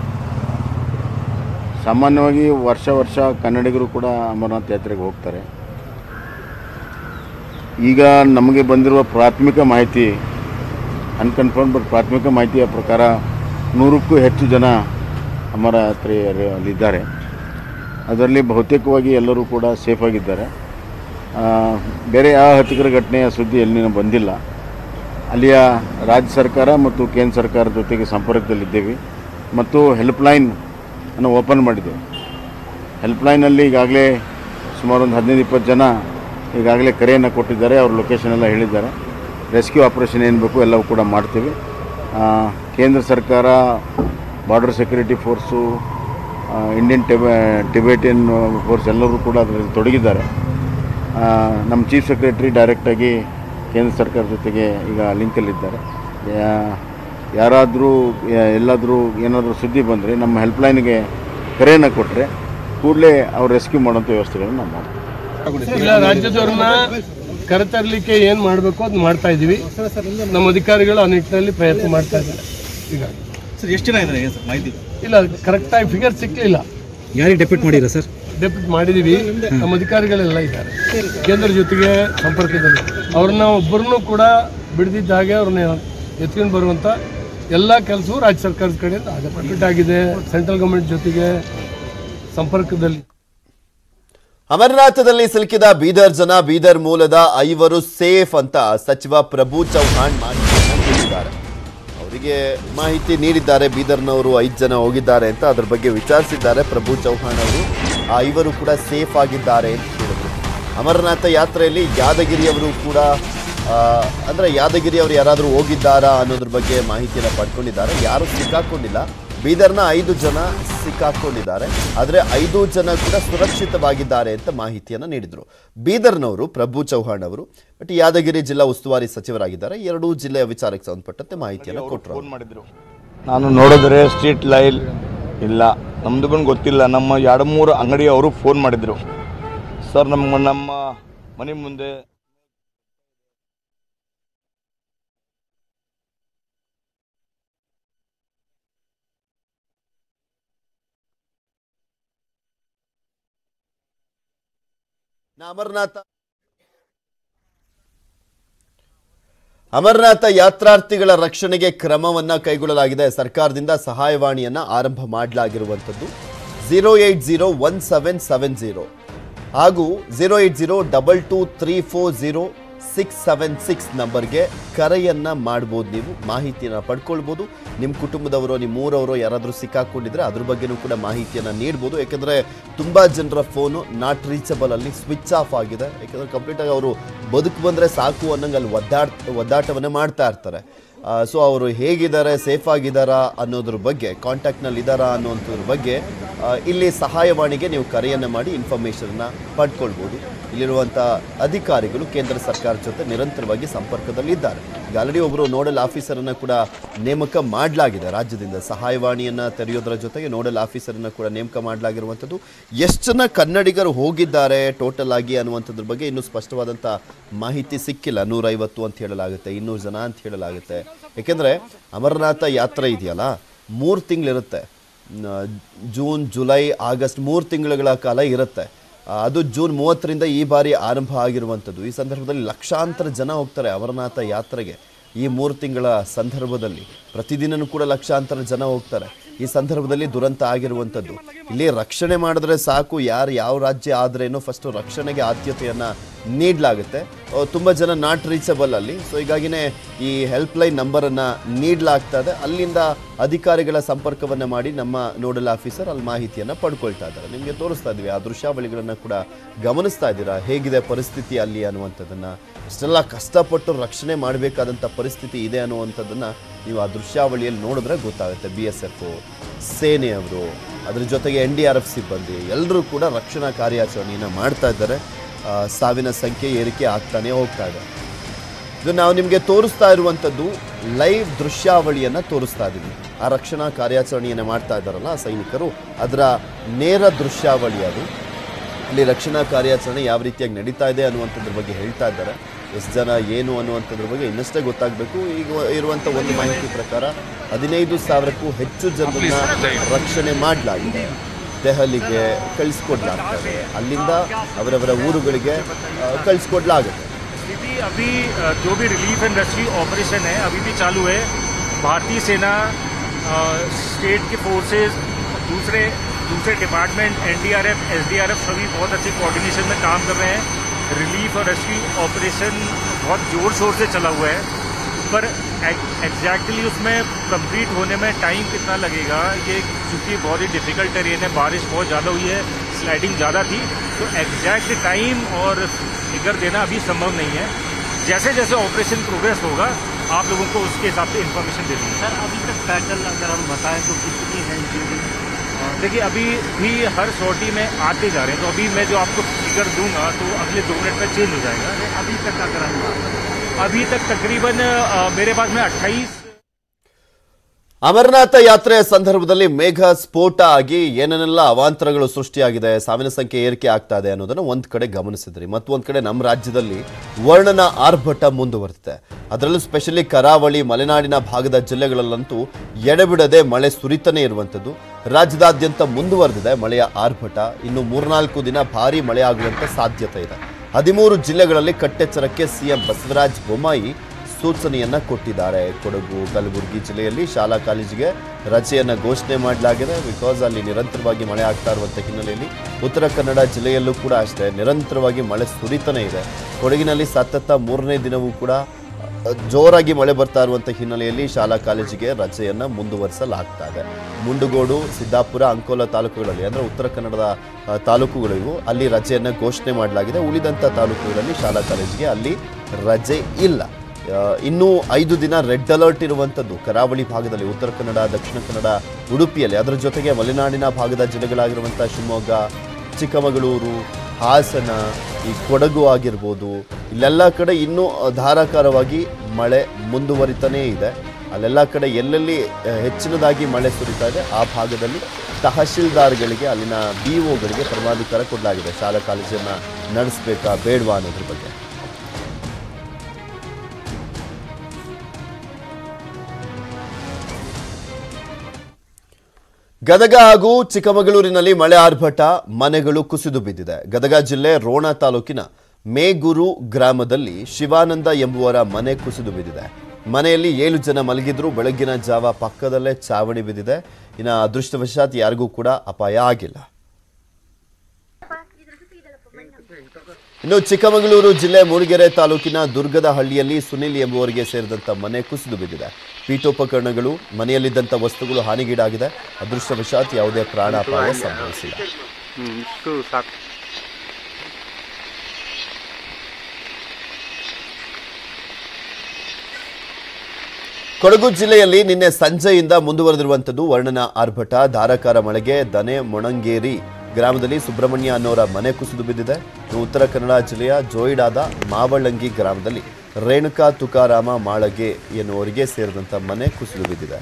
C: ಸಾಮಾನ್ಯವಾಗಿ ವರ್ಷ ವರ್ಷ ಕನ್ನಡಿಗರು ಕೂಡ ಅಮರನಾಥ್ ಯಾತ್ರೆಗೆ ಹೋಗ್ತಾರೆ ಈಗ ನಮಗೆ ಬಂದಿರುವ ಪ್ರಾಥಮಿಕ ಮಾಹಿತಿ ಅನ್ಕನ್ಫರ್ಮ್ ಬಟ್ ಪ್ರಾಥಮಿಕ ಮಾಹಿತಿಯ ಪ್ರಕಾರ ನೂರಕ್ಕೂ ಹೆಚ್ಚು ಜನ ಅಮರ ಯಾತ್ರೆಯಲ್ಲಿದ್ದಾರೆ ಅದರಲ್ಲಿ ಬಹುತೇಕವಾಗಿ ಎಲ್ಲರೂ ಕೂಡ ಸೇಫಾಗಿದ್ದಾರೆ ಆ, ಬೇರೆ ಯಾವ ಹತ್ತಿರ ಘಟನೆಯ ಸುದ್ದಿ ಎಲ್ಲಿನ ಬಂದಿಲ್ಲ ಅಲ್ಲಿಯ ರಾಜ್ಯ ಸರ್ಕಾರ ಮತ್ತು ಕೇಂದ್ರ ಸರ್ಕಾರದ ಜೊತೆಗೆ ಸಂಪರ್ಕದಲ್ಲಿದ್ದೇವೆ ಮತ್ತು ಹೆಲ್ಪ್ಲೈನ್ ಅನ್ನು ಓಪನ್ ಮಾಡಿದ್ದೇವೆ ಹೆಲ್ಪ್ಲೈನಲ್ಲಿ ಈಗಾಗಲೇ ಸುಮಾರು ಒಂದು ಹದಿನೈದು ಇಪ್ಪತ್ತು ಜನ ಈಗಾಗಲೇ ಕರೆಯನ್ನು ಕೊಟ್ಟಿದ್ದಾರೆ ಅವ್ರ ಲೊಕೇಶನ್ ಎಲ್ಲ ಹೇಳಿದ್ದಾರೆ ರೆಸ್ಕ್ಯೂ ಆಪರೇಷನ್ ಏನು ಬೇಕು ಎಲ್ಲವೂ ಕೂಡ ಮಾಡ್ತೀವಿ ಆ, ಕೇಂದ್ರ ಸರ್ಕಾರ ಬಾರ್ಡರ್ ಸೆಕ್ಯೂರಿಟಿ ಫೋರ್ಸು ಆ, ಇಂಡಿಯನ್ ಟಿಬೆ ಟಿಬೇಟಿಯನ್ ಫೋರ್ಸ್ ಎಲ್ಲರೂ ಕೂಡ ಅದರಲ್ಲಿ ತೊಡಗಿದ್ದಾರೆ ಆ, ನಮ್ಮ ಚೀಫ್ ಸೆಕ್ರೆಟರಿ ಡೈರೆಕ್ಟಾಗಿ ಕೇಂದ್ರ ಸರ್ಕಾರ ಜೊತೆಗೆ ಈಗ ಲಿಂಕಲ್ಲಿದ್ದಾರೆ ಯಾ- ಯಾರಾದರೂ ಎಲ್ಲಾದರೂ ಏನಾದರೂ ಸುದ್ದಿ ಬಂದರೆ ನಮ್ಮ ಹೆಲ್ಪ್ಲೈನ್ಗೆ ಕರೆಯನ್ನು ಕೊಟ್ಟರೆ ಕೂಡಲೇ ಅವ್ರು ರೆಸ್ಕ್ಯೂ ಮಾಡೋಂಥ ವ್ಯವಸ್ಥೆಗಳನ್ನು ನಾವು ಮಾಡ್ತೀವಿ
D: ಇಲ್ಲ ರಾಜ್ಯದವ್ರನ್ನ ಕರೆತರಲಿಕ್ಕೆ ಏನು ಮಾಡಬೇಕು ಅದು ಮಾಡ್ತಾ ಇದ್ದೀವಿ ನಮ್ಮ ಅಧಿಕಾರಿಗಳು ಆ ನಿಟ್ಟಿನಲ್ಲಿ ಪ್ರಯತ್ನ ಮಾಡ್ತಾ ಇದ್ದಾರೆ ಈಗ
E: ಸರ್ ಎಷ್ಟು ಜನ ಇದ್ದಾರೆ ಸರ್ ಮಾಹಿತಿ
D: ಇಲ್ಲ ಕರೆಕ್ಟಾಗಿ ಫಿಗರ್ ಸಿಕ್ಕಲಿಲ್ಲ
E: ಯಾರಿಗೆ ಡೆಪ್ಯೂಟ್ ಮಾಡಿರಾ ಸರ್
D: ಡೆಪ್ಯೂಟ್ ಮಾಡಿದ್ದೀವಿ ನಮ್ಮ ಅಧಿಕಾರಿಗಳೆಲ್ಲ ಇದ್ದಾರೆ ಕೇಂದ್ರ ಜೊತೆಗೆ ಸಂಪರ್ಕದಲ್ಲಿ ಅವ್ರನ್ನ ಒಬ್ಬರನ್ನೂ ಕೂಡ ಬಿಡದಿದ್ದ ಹಾಗೆ ಅವ್ರನ್ನ ಎತ್ಕೊಂಡು ಬರುವಂಥ ಎಲ್ಲ ಕೆಲಸವೂ ರಾಜ್ಯ ಸರ್ಕಾರದ ಕಡೆಯಿಂದ ಡೆಪ್ಯೂಟ್ ಆಗಿದೆ ಸೆಂಟ್ರಲ್ ಗೌರ್ಮೆಂಟ್ ಜೊತೆಗೆ ಸಂಪರ್ಕದಲ್ಲಿ
A: ಅಮರನಾಥದಲ್ಲಿ ಸಿಲುಕಿದ ಬೀದರ್ ಜನ ಬೀದರ್ ಮೂಲದ ಐವರು ಸೇಫ್ ಅಂತ ಸಚಿವ ಪ್ರಭು ಚೌಹಾಣ್ ಮಾಹಿತಿಯನ್ನು ನೀಡಿದ್ದಾರೆ ಅವರಿಗೆ ಮಾಹಿತಿ ನೀಡಿದ್ದಾರೆ ಬೀದರ್ನವರು ಐದು ಜನ ಹೋಗಿದ್ದಾರೆ ಅಂತ ಅದ್ರ ಬಗ್ಗೆ ವಿಚಾರಿಸಿದ್ದಾರೆ ಪ್ರಭು ಚೌಹಾಣ್ ಅವರು ಆ ಐವರು ಕೂಡ ಸೇಫ್ ಆಗಿದ್ದಾರೆ ಅಂತ ಹೇಳಿದ್ರು ಅಮರನಾಥ ಯಾತ್ರೆಯಲ್ಲಿ ಯಾದಗಿರಿಯವರು ಕೂಡ ಆ, ಅಂದ್ರೆ ಯಾದಗಿರಿ ಅವರು ಯಾರಾದರೂ ಹೋಗಿದ್ದಾರಾ ಅನ್ನೋದ್ರ ಬಗ್ಗೆ ಮಾಹಿತಿಯನ್ನು ಪಡ್ಕೊಂಡಿದ್ದಾರೆ ಯಾರು ಸಿಕ್ಕಾಕೊಂಡಿಲ್ಲ ಬೀದರ್ನ ಐದು ಜನ ಸಿಕ್ಕಾಕೊಂಡಿದ್ದಾರೆ ಆದರೆ ಐದು ಜನ ಕೂಡ ಸುರಕ್ಷಿತವಾಗಿದ್ದಾರೆ ಅಂತ ಮಾಹಿತಿಯನ್ನು ನೀಡಿದರು ಬೀದರ್ನವರು ಪ್ರಭು ಚೌಹಾಣ್ ಅವರು ಬಟ್ ಯಾದಗಿರಿ ಜಿಲ್ಲಾ ಉಸ್ತುವಾರಿ ಸಚಿವರಾಗಿದ್ದಾರೆ ಎರಡೂ ಜಿಲ್ಲೆಯ ವಿಚಾರಕ್ಕೆ ಸಂಬಂಧಪಟ್ಟಂತೆ ಮಾಹಿತಿಯನ್ನು ಕೊಟ್ಟರು
C: ಮಾಡಿದ್ರು
F: ನಾನು ನೋಡಿದ್ರೆ ಸ್ಟ್ರೀಟ್ ಲೈಲ್ ಇಲ್ಲ ನಮ್ದು ಗೊತ್ತಿಲ್ಲ ನಮ್ಮ ಎರಡು ಮೂರು ಅಂಗಡಿ ಅವರು ಫೋನ್ ಮಾಡಿದ್ರು ಸರ್ ನಮ್ಮ ನಮ್ಮ ಮನೆ ಮುಂದೆ
A: ನಾ ಅಮರನಾಥ ಅಮರನಾಥ ಯಾತ್ರಾರ್ಥಿಗಳ ರಕ್ಷಣೆಗೆ ಕ್ರಮವನ್ನ ಕೈಗೊಳ್ಳಲಾಗಿದೆ ಸರ್ಕಾರದಿಂದ ಸಹಾಯವಾಣಿಯನ್ನ ಆರಂಭ ಮಾಡಲಾಗಿರುವಂಥದ್ದು zero eight zero one seven seven zero ಹಾಗೂ zero eight zero double two three four zero six seven six ನಂಬರ್ಗೆ ಕರೆಯನ್ನ ಮಾಡ್ಬೋದು ನೀವು ಮಾಹಿತಿಯನ್ನು ಪಡ್ಕೊಳ್ಬೋದು ನಿಮ್ಮ ಕುಟುಂಬದವರು ನಿಮ್ಮ ಊರವರು ಯಾರಾದರೂ ಸಿಕ್ಕಾಕೊಂಡಿದ್ರೆ ಅದ್ರ ಬಗ್ಗೆನೂ ಕೂಡ ಮಾಹಿತಿಯನ್ನು ನೀಡ್ಬೋದು ಯಾಕೆಂದರೆ ತುಂಬ ಜನರ ಫೋನು ನಾಟ್ ರೀಚಬಲ್ ಅಲ್ಲಿ ಸ್ವಿಚ್ ಆಫ್ ಆಗಿದೆ ಯಾಕೆಂದರೆ ಕಂಪ್ಲೀಟಾಗಿ ಅವರು ಬದುಕು ಬಂದರೆ ಸಾಕು ಅನ್ನಂಗೆ ಅಲ್ಲಿ ಒದ್ದಾಡ್ ಒದ್ದಾಟವನ್ನೇ ಮಾಡ್ತಾ ಇರ್ತಾರೆ ಸೊ ಅವರು ಹೇಗಿದ್ದಾರೆ ಸೇಫ್ ಆಗಿದ್ದಾರಾ ಅನ್ನೋದ್ರ ಬಗ್ಗೆ ಕಾಂಟ್ಯಾಕ್ಟ್ನಲ್ಲಿ ಇದ್ದಾರಾ ಅನ್ನೋಂಥದ್ರ ಬಗ್ಗೆ ಆ, ಇಲ್ಲಿ ಸಹಾಯವಾಣಿಗೆ ನೀವು ಕರೆಯನ್ನು ಮಾಡಿ ಇನ್ಫಾರ್ಮೇಷನ್ನ ಪಡ್ಕೊಳ್ಬೋದು ಇಲ್ಲಿರುವಂಥ ಅಧಿಕಾರಿಗಳು ಕೇಂದ್ರ ಸರ್ಕಾರ ಜೊತೆ ನಿರಂತರವಾಗಿ ಸಂಪರ್ಕದಲ್ಲಿದ್ದಾರೆ ಈಗ ಆಲ್ರೆಡಿ ಒಬ್ಬರು ನೋಡಲ್ ಆಫೀಸರನ್ನು ಕೂಡ ನೇಮಕ ಮಾಡಲಾಗಿದೆ ರಾಜ್ಯದಿಂದ ಸಹಾಯವಾಣಿಯನ್ನು ತೆರೆಯೋದ್ರ ಜೊತೆಗೆ ನೋಡಲ್ ಆಫೀಸರನ್ನು ಕೂಡ ನೇಮಕ ಮಾಡಲಾಗಿರುವಂಥದ್ದು ಎಷ್ಟು ಜನ ಕನ್ನಡಿಗರು ಹೋಗಿದ್ದಾರೆ ಟೋಟಲ್ ಆಗಿ ಅನ್ನುವಂಥದ್ರ ಬಗ್ಗೆ ಇನ್ನೂ ಸ್ಪಷ್ಟವಾದಂಥ ಮಾಹಿತಿ ಸಿಕ್ಕಿಲ್ಲ ನೂರೈವತ್ತು ಅಂತ ಹೇಳಲಾಗುತ್ತೆ ಇನ್ನೂರು ಜನ ಅಂತ ಹೇಳಲಾಗುತ್ತೆ ಏಕೆಂದರೆ ಅಮರನಾಥ ಯಾತ್ರೆ ಇದೆಯಲ್ಲ ಮೂರು ತಿಂಗಳಿರುತ್ತೆ ನ- ಜೂನ್ ಜುಲೈ ಆಗಸ್ಟ್ ಮೂರು ತಿಂಗಳುಗಳ ಕಾಲ ಇರುತ್ತೆ ಆ, ಅದು ಜೂನ್ ಮೂವತ್ತರಿಂದ ಈ ಬಾರಿ ಆರಂಭ ಆಗಿರುವಂಥದ್ದು ಈ ಸಂದರ್ಭದಲ್ಲಿ ಲಕ್ಷಾಂತರ ಜನ ಹೋಗ್ತಾರೆ ಅಮರನಾಥ ಯಾತ್ರೆಗೆ ಈ ಮೂರು ತಿಂಗಳ ಸಂದರ್ಭದಲ್ಲಿ ಪ್ರತಿದಿನನೂ ಕೂಡ ಲಕ್ಷಾಂತರ ಜನ ಹೋಗ್ತಾರೆ ಈ ಸಂದರ್ಭದಲ್ಲಿ ದುರಂತ ಆಗಿರುವಂಥದ್ದು ಇಲ್ಲಿ ರಕ್ಷಣೆ ಮಾಡಿದ್ರೆ ಸಾಕು ಯಾರು ಯಾವ ರಾಜ್ಯ ಆದ್ರೇನು ಫಸ್ಟ್ ರಕ್ಷಣೆಗೆ ಆದ್ಯತೆಯನ್ನ ನೀಡಲಾಗುತ್ತೆ ತುಂಬ ಜನ ನಾಟ್ ರೀಚಬಲ್ ಅಲ್ಲಿ ಸೊ ಹೀಗಾಗಿನೇ ಈ ಹೆಲ್ಪ್ ಲೈನ್ ನಂಬರನ್ನು ನೀಡಲಾಗ್ತಾ ಇದೆ ಅಲ್ಲಿಂದ ಅಧಿಕಾರಿಗಳ ಸಂಪರ್ಕವನ್ನು ಮಾಡಿ ನಮ್ಮ ನೋಡಲ್ ಆಫೀಸರ್ ಅಲ್ಲಿ ಮಾಹಿತಿಯನ್ನು ಪಡ್ಕೊಳ್ತಾ ಇದ್ದಾರೆ ನಿಮಗೆ ತೋರಿಸ್ತಾ ಇದ್ವಿ ಆ ದೃಶ್ಯಾವಳಿಗಳನ್ನು ಕೂಡ ಗಮನಿಸ್ತಾ ಇದ್ದೀರಾ ಹೇಗಿದೆ ಪರಿಸ್ಥಿತಿ ಅಲ್ಲಿ ಅನ್ನುವಂಥದ್ದನ್ನು ಇಷ್ಟೆಲ್ಲ ಕಷ್ಟಪಟ್ಟು ರಕ್ಷಣೆ ಮಾಡಬೇಕಾದಂಥ ಪರಿಸ್ಥಿತಿ ಇದೆ ಅನ್ನುವಂಥದ್ದನ್ನು ನೀವು ಆ ದೃಶ್ಯಾವಳಿಯಲ್ಲಿ ನೋಡಿದ್ರೆ ಗೊತ್ತಾಗುತ್ತೆ ಬಿ ಎಸ್ ಎಫ್ ಸೇನೆಯವರು ಅದ್ರ ಜೊತೆಗೆ ಎನ್ ಡಿ ಆರ್ ಎಫ್ ಸಿಬ್ಬಂದಿ ಎಲ್ಲರೂ ಕೂಡ ರಕ್ಷಣಾ ಕಾರ್ಯಾಚರಣೆಯನ್ನು ಮಾಡ್ತಾ ಇದ್ದಾರೆ ಆ, ಸಾವಿನ ಸಂಖ್ಯೆ ಏರಿಕೆ ಆಗ್ತಾನೆ ಹೋಗ್ತಾ ಇದೆ ಇದು ನಾವು ನಿಮಗೆ ತೋರಿಸ್ತಾ ಇರುವಂಥದ್ದು ಲೈವ್ ದೃಶ್ಯಾವಳಿಯನ್ನು ತೋರಿಸ್ತಾ ಇದ್ದೀವಿ ಆ ರಕ್ಷಣಾ ಕಾರ್ಯಾಚರಣೆಯನ್ನು ಮಾಡ್ತಾ ಇದ್ದಾರಲ್ಲ ಆ ಸೈನಿಕರು ಅದರ ನೇರ ದೃಶ್ಯಾವಳಿ ಅದು ಅಲ್ಲಿ ರಕ್ಷಣಾ ಕಾರ್ಯಾಚರಣೆ ಯಾವ ರೀತಿಯಾಗಿ ನಡೀತಾ ಇದೆ ಅನ್ನುವಂಥದ್ರ ಬಗ್ಗೆ ಹೇಳ್ತಾ ಇದ್ದಾರೆ ಎಷ್ಟು ಜನ ಏನು ಅನ್ನುವಂಥದ್ರ ಬಗ್ಗೆ ಇನ್ನಷ್ಟೇ ಗೊತ್ತಾಗಬೇಕು ಈಗ ಇರುವಂಥ ಒಂದು ಮಾಹಿತಿ ಪ್ರಕಾರ ಹದಿನೈದು ಸಾವಿರಕ್ಕೂ ಹೆಚ್ಚು ಜನರನ್ನ ರಕ್ಷಣೆ ಮಾಡಲಾಗಿದೆ ದೆಹಲಿಗೆ ಕಳಿಸ್ಕೊಡ್ಲಾಗ್ತದೆ ಅಲ್ಲಿಂದ ಅವರವರ ಊರುಗಳಿಗೆ ಆ, ಕಳಿಸ್ಕೊಡ್ಲಾಗುತ್ತೆ
G: स्थिति अभी अ, जो भी रिलीफ एंड रेस्क्यू ऑपरेशन है अभी भी चालू है भारतीय सेना अ, स्टेट के फोर्सेस दूसरे दूसरे डिपार्टमेंट एनडीआरएफ एसडीआरएफ सभी बहुत अच्छे कोऑर्डिनेशन में काम कर रहे हैं रिलीफ और रेस्क्यू ऑपरेशन बहुत जोर शोर से चला हुआ है पर एग्जैक्टली उसमें कंप्लीट होने में टाइम कितना लगेगा ये क्योंकि बहुत ही डिफिकल्ट टेरेन है बारिश बहुत ज़्यादा हुई है स्लाइडिंग ज़्यादा थी तो एग्जैक्ट टाइम और फिगर देना अभी संभव नहीं है जैसे जैसे ऑपरेशन प्रोग्रेस होगा आप लोगों को उसके हिसाब से इन्फॉर्मेशन दे दूँगा
E: सर अभी तक पैटर्न अगर हम बताएं तो कितनी है इंजरी
G: देखिए अभी भी हर सोटी में आते जा रहे हैं तो अभी मैं जो आपको फिगर दूंगा तो अगले दो मिनट में चेंज हो जाएगा
E: अभी तक अगर हम
G: अभी तक तकरीबन अ, मेरे पास में अट्ठाईस
A: ಅಮರನಾಥ ಯಾತ್ರೆಯ ಸಂದರ್ಭದಲ್ಲಿ ಮೇಘ ಸ್ಫೋಟ ಆಗಿ ಏನೇನೆಲ್ಲ ಅವಾಂತರಗಳು ಸೃಷ್ಟಿಯಾಗಿದೆ ಸಾವಿನ ಸಂಖ್ಯೆ ಏರಿಕೆ ಆಗ್ತಾ ಇದೆ ಅನ್ನೋದನ್ನು ಒಂದ್ ಕಡೆ ಗಮನಿಸಿದ್ರಿ ಮತ್ತು ಒಂದ್ ಕಡೆ ನಮ್ಮ ರಾಜ್ಯದಲ್ಲಿ ವರ್ಣನ ಆರ್ಭಟ ಮುಂದುವರೆದಿದೆ ಅದರಲ್ಲೂ ಸ್ಪೆಷಲಿ ಕರಾವಳಿ ಮಲೆನಾಡಿನ ಭಾಗದ ಜಿಲ್ಲೆಗಳಲ್ಲಂತೂ ಎಡೆಬಿಡದೆ ಮಳೆ ಸುರಿತಾನೆ ಇರುವಂಥದ್ದು ರಾಜ್ಯದಾದ್ಯಂತ ಮುಂದುವರೆದಿದೆ ಮಳೆಯ ಆರ್ಭಟ ಇನ್ನು ಮೂರ್ನಾಲ್ಕು ದಿನ ಭಾರೀ ಮಳೆ ಆಗುವಂತ ಸಾಧ್ಯತೆ ಇದೆ ಹದಿಮೂರು ಜಿಲ್ಲೆಗಳಲ್ಲಿ ಕಟ್ಟೆಚ್ಚರಕ್ಕೆ ಸಿಎಂ ಬಸವರಾಜ ಬೊಮ್ಮಾಯಿ ಸೂಚನೆಯನ್ನ ಕೊಟ್ಟಿದ್ದಾರೆ ಕೊಡಗು ಕಲಬುರಗಿ ಜಿಲ್ಲೆಯಲ್ಲಿ ಶಾಲಾ ಕಾಲೇಜಿಗೆ ರಜೆಯನ್ನ ಘೋಷಣೆ ಮಾಡಲಾಗಿದೆ ಬಿಕಾಸ್ ಅಲ್ಲಿ ನಿರಂತರವಾಗಿ ಮಳೆ ಆಗ್ತಾ ಇರುವಂಥ ಹಿನ್ನೆಲೆಯಲ್ಲಿ ಉತ್ತರ ಕನ್ನಡ ಜಿಲ್ಲೆಯಲ್ಲೂ ಕೂಡ ಅಷ್ಟೇ ನಿರಂತರವಾಗಿ ಮಳೆ ಸುರಿತಾನೆ ಇದೆ ಕೊಡಗಿನಲ್ಲಿ ಸತತ ಮೂರನೇ ದಿನವೂ ಕೂಡ ಅ, ಜೋರಾಗಿ ಮಳೆ ಬರ್ತಾ ಇರುವಂಥ ಹಿನ್ನೆಲೆಯಲ್ಲಿ ಶಾಲಾ ಕಾಲೇಜಿಗೆ ರಜೆಯನ್ನ ಮುಂದುವರಿಸಲಾಗ್ತಾ ಇದೆ ಮುಂಡುಗೋಡು ಸಿದ್ದಾಪುರ ಅಂಕೋಲ ತಾಲೂಕುಗಳಲ್ಲಿ ಅಂದ್ರೆ ಉತ್ತರ ಕನ್ನಡದ ಆ, ತಾಲೂಕುಗಳಿಗೂ ಅಲ್ಲಿ ರಜೆಯನ್ನ ಘೋಷಣೆ ಮಾಡಲಾಗಿದೆ ಉಳಿದಂಥ ತಾಲೂಕುಗಳಲ್ಲಿ ಶಾಲಾ ಕಾಲೇಜಿಗೆ ಅಲ್ಲಿ ರಜೆ ಇಲ್ಲ ಆ, ಇನ್ನೂ ಐದು ದಿನ ರೆಡ್ ಅಲರ್ಟ್ ಇರುವಂಥದ್ದು ಕರಾವಳಿ ಭಾಗದಲ್ಲಿ ಉತ್ತರ ಕನ್ನಡ ದಕ್ಷಿಣ ಕನ್ನಡ ಉಡುಪಿಯಲ್ಲಿ ಅದರ ಜೊತೆಗೆ ಮಲೆನಾಡಿನ ಭಾಗದ ಜಿಲ್ಲೆಗಳಾಗಿರುವಂಥ ಶಿವಮೊಗ್ಗ ಚಿಕ್ಕಮಗಳೂರು ಹಾಸನ ಈ ಕೊಡಗು ಆಗಿರ್ಬೋದು ಇಲ್ಲೆಲ್ಲ ಕಡೆ ಇನ್ನೂ ಧಾರಾಕಾರವಾಗಿ ಮಳೆ ಮುಂದುವರಿತಾನೇ ಇದೆ ಅಲ್ಲೆಲ್ಲ ಕಡೆ ಎಲ್ಲೆಲ್ಲಿ ಆ, ಹೆಚ್ಚಿನದಾಗಿ ಮಳೆ ಸುರಿತಾ ಇದೆ ಆ ಭಾಗದಲ್ಲಿ ತಹಶೀಲ್ದಾರ್ಗಳಿಗೆ ಅಲ್ಲಿನ ಬಿ ಒಗಳಿಗೆ ಪರಮಾಧಿಕಾರ ಕೊಡಲಾಗಿದೆ ಶಾಲಾ ಕಾಲೇಜನ್ನು ನಡೆಸಬೇಕಾ ಬೇಡವಾ ಅನ್ನೋದ್ರ ಬಗ್ಗೆ ಗದಗ ಹಾಗೂ ಚಿಕ್ಕಮಗಳೂರಿನಲ್ಲಿ ಮಳೆ ಆರ್ಭಟ ಮನೆಗಳು ಕುಸಿದು ಬಿದ್ದಿದೆ ಗದಗ ಜಿಲ್ಲೆ ರೋಣ ತಾಲೂಕಿನ ಮೇಗೂರು ಗ್ರಾಮದಲ್ಲಿ ಶಿವಾನಂದ ಎಂಬುವರ ಮನೆ ಕುಸಿದು ಬಿದ್ದಿದೆ ಮನೆಯಲ್ಲಿ ಏಳು ಜನ ಮಲಗಿದ್ರು ಬೆಳಗ್ಗಿನ ಜಾವ ಪಕ್ಕದಲ್ಲೇ ಚಾವಣಿ ಬಿದ್ದಿದೆ ಇನ್ನು ಅದೃಷ್ಟವಶಾತ್ ಯಾರಿಗೂ ಕೂಡ ಅಪಾಯ ಆಗಿಲ್ಲ ಇನ್ನು ಚಿಕ್ಕಮಗಳೂರು ಜಿಲ್ಲೆ ಮೂಡಿಗೆರೆ ತಾಲೂಕಿನ ದುರ್ಗದ ಹಳ್ಳಿಯಲ್ಲಿ ಸುನಿಲ್ ಎಂಬುವರಿಗೆ ಸೇರಿದಂತ ಮನೆ ಕುಸಿದು ಬಿದ್ದಿದೆ ಪೀಠೋಪಕರಣಗಳು ಮನೆಯಲ್ಲಿದ್ದಂಥ ವಸ್ತುಗಳು ಹಾನಿಗೀಡಾಗಿದೆ ಅದೃಷ್ಟವಶಾತ್ ಯಾವುದೇ ಪ್ರಾಣಾಪಾಯ ಸಂಭವಿಸಿಲ್ಲ ಕೊಡಗು ಜಿಲ್ಲೆಯಲ್ಲಿ ನಿನ್ನೆ ಸಂಜೆಯಿಂದ ಮುಂದುವರೆದಿರುವಂಥದ್ದು ವರ್ಣನ ಆರ್ಭಟ ಧಾರಾಕಾರ ಮಳೆಗೆ ದನೆ ಮೊಣಂಗೇರಿ ಗ್ರಾಮದಲ್ಲಿ ಸುಬ್ರಹ್ಮಣ್ಯ ಅನ್ನೋರ ಮನೆ ಕುಸಿದು ಬಿದ್ದಿದೆ ಇನ್ನು ಉತ್ತರ ಕನ್ನಡ ಜಿಲ್ಲೆಯ ಜೋಯಿಡಾದ ಮಾವಳ್ಳಂಗಿ ಗ್ರಾಮದಲ್ಲಿ ರೇಣುಕಾ ತುಕಾರಾಮ ಮಾಳಗೆ ಎನ್ನುವರಿಗೆ ಸೇರಿದಂಥ ಮನೆ ಕುಸಿದು ಬಿದ್ದಿದೆ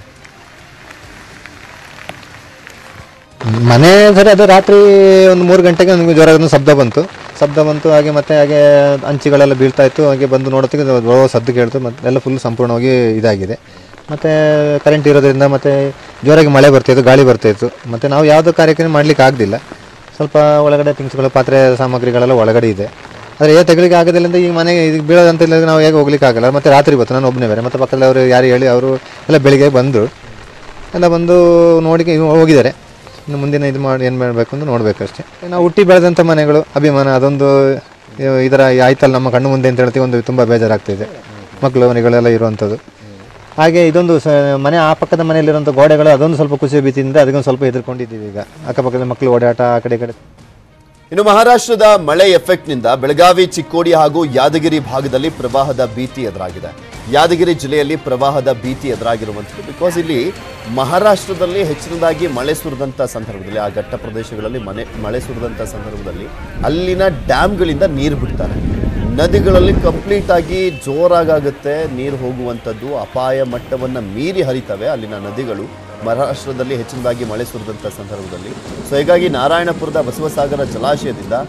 H: ಮನೆ ಸರಿ ಅದು ರಾತ್ರಿ ಒಂದು ಮೂರು ಗಂಟೆಗೆ ನನಗೆ ಜ್ವರ ಒಂದು ಶಬ್ದ ಬಂತು ಶಬ್ದ ಬಂತು ಹಾಗೆ ಮತ್ತೆ ಹಾಗೆ ಹಂಚಿಗಳೆಲ್ಲ ಬೀಳ್ತಾ ಇತ್ತು ಹಾಗೆ ಬಂದು ನೋಡೋದಕ್ಕೆ ಬರೋ ಸದ್ದು ಕೇಳ್ತು ಮತ್ತೆ ಎಲ್ಲ ಫುಲ್ ಸಂಪೂರ್ಣವಾಗಿ ಇದಾಗಿದೆ ಮತ್ತು ಕರೆಂಟ್ ಇರೋದ್ರಿಂದ ಮತ್ತು ಜೋರಾಗಿ ಮಳೆ ಬರ್ತಾಯಿತ್ತು ಗಾಳಿ ಬರ್ತಾಯಿತ್ತು ಮತ್ತು ನಾವು ಯಾವುದೋ ಕಾರ್ಯಕ್ರಮ ಮಾಡಲಿಕ್ಕೆ ಆಗಲಿಲ್ಲ ಸ್ವಲ್ಪ ಒಳಗಡೆ ಥಿಂಗ್ಸ್ಗಳು ಪಾತ್ರೆ ಸಾಮಗ್ರಿಗಳೆಲ್ಲ ಒಳಗಡೆ ಇದೆ ಆದರೆ ಏ ತೆಗಲಿಕ್ಕೆ ಆಗೋದಿಲ್ಲ ಈಗ ಮನೆಗೆ ಇದಕ್ಕೆ ಬೀಳೋದಂತ ಇಲ್ಲ ನಾವು ಹೇಗೆ ಹೋಗ್ಲಿಕ್ಕೆ ಆಗಲ್ಲ ಮತ್ತು ರಾತ್ರಿ ಬಂತು ನಾನು ಒಬ್ಬನೇ ಬೇರೆ ಮತ್ತು ಪಕ್ಕದಲ್ಲಿ ಅವರು ಯಾರು ಹೇಳಿ ಅವರು ಎಲ್ಲ ಬೆಳಿಗ್ಗೆ ಬಂದರು ಎಲ್ಲ ಬಂದು ನೋಡಿ ಹೋಗಿದ್ದಾರೆ ಇನ್ನು ಮುಂದಿನ ಇದು ಮಾಡಿ ಏನು ಮಾಡಬೇಕು ಅಂತ ನೋಡಬೇಕಷ್ಟೇ ನಾವು ಹುಟ್ಟಿ ಬೆಳೆದಂಥ ಮನೆಗಳು ಅಭಿಮಾನ ಅದೊಂದು ಇ- ಇದರ ಆಯ್ತಲ್ಲ ನಮ್ಮ ಕಣ್ಣು ಮುಂದೆ ಅಂತ ಹೇಳ್ತೀವಿ ಒಂದು ತುಂಬ ಬೇಜಾರಾಗ್ತಿದೆ ಮಕ್ಕಳು ಮನೆಗಳೆಲ್ಲ ಇರುವಂಥದ್ದು ಹಾಗೆ ಇದೊಂದು ಸ ಮನೆ ಆ ಪಕ್ಕದ ಮನೆಯಲ್ಲಿರುವಂಥ ಗೋಡೆಗಳು ಅದೊಂದು ಸ್ವಲ್ಪ ಕುಸಿಯ ಭೀತಿಯಿಂದ ಅದಕ್ಕೊಂದು ಸ್ವಲ್ಪ ಹೆದರ್ಕೊಂಡಿದ್ದೀವಿ ಈಗ ಅಕ್ಕಪಕ್ಕದ ಮಕ್ಕಳು ಓಡಾಟ ಆ ಕಡೆ ಈ ಕಡೆ
A: ಇನ್ನು ಮಹಾರಾಷ್ಟ್ರದ ಮಳೆ ಎಫೆಕ್ಟ್ನಿಂದ ಬೆಳಗಾವಿ ಚಿಕ್ಕೋಡಿ ಹಾಗೂ ಯಾದಗಿರಿ ಭಾಗದಲ್ಲಿ ಪ್ರವಾಹದ ಭೀತಿ ಎದುರಾಗಿದೆ ಯಾದಗಿರಿ ಜಿಲ್ಲೆಯಲ್ಲಿ ಪ್ರವಾಹದ ಭೀತಿ ಎದುರಾಗಿರುವಂಥದ್ದು ಬಿಕಾಸ್ ಇಲ್ಲಿ ಮಹಾರಾಷ್ಟ್ರದಲ್ಲಿ ಹೆಚ್ಚಿನದಾಗಿ ಮಳೆ ಸುರಿದಂಥ ಸಂದರ್ಭದಲ್ಲಿ ಆ ಘಟ್ಟ ಪ್ರದೇಶಗಳಲ್ಲಿ ಮನೆ ಮಳೆ ಸುರಿದಂಥ ಸಂದರ್ಭದಲ್ಲಿ ಅಲ್ಲಿನ ಡ್ಯಾಮ್ಗಳಿಂದ ನೀರು ಬಿಡ್ತಾರೆ ನದಿಗಳಲ್ಲಿ ಕಂಪ್ಲೀಟ್ ಆಗಿ ಜೋರಾಗುತ್ತೆ ನೀರು ಹೋಗುವಂಥದ್ದು ಅಪಾಯ ಮಟ್ಟವನ್ನು ಮೀರಿ ಹರಿತವೆ ಅಲ್ಲಿನ ನದಿಗಳು ಮಹಾರಾಷ್ಟ್ರದಲ್ಲಿ ಹೆಚ್ಚಿನದಾಗಿ ಮಳೆ ಸುರಿದಂಥ ಸಂದರ್ಭದಲ್ಲಿ ಸೊ ಹೀಗಾಗಿ ನಾರಾಯಣಪುರದ ಬಸವಸಾಗರ ಜಲಾಶಯದಿಂದ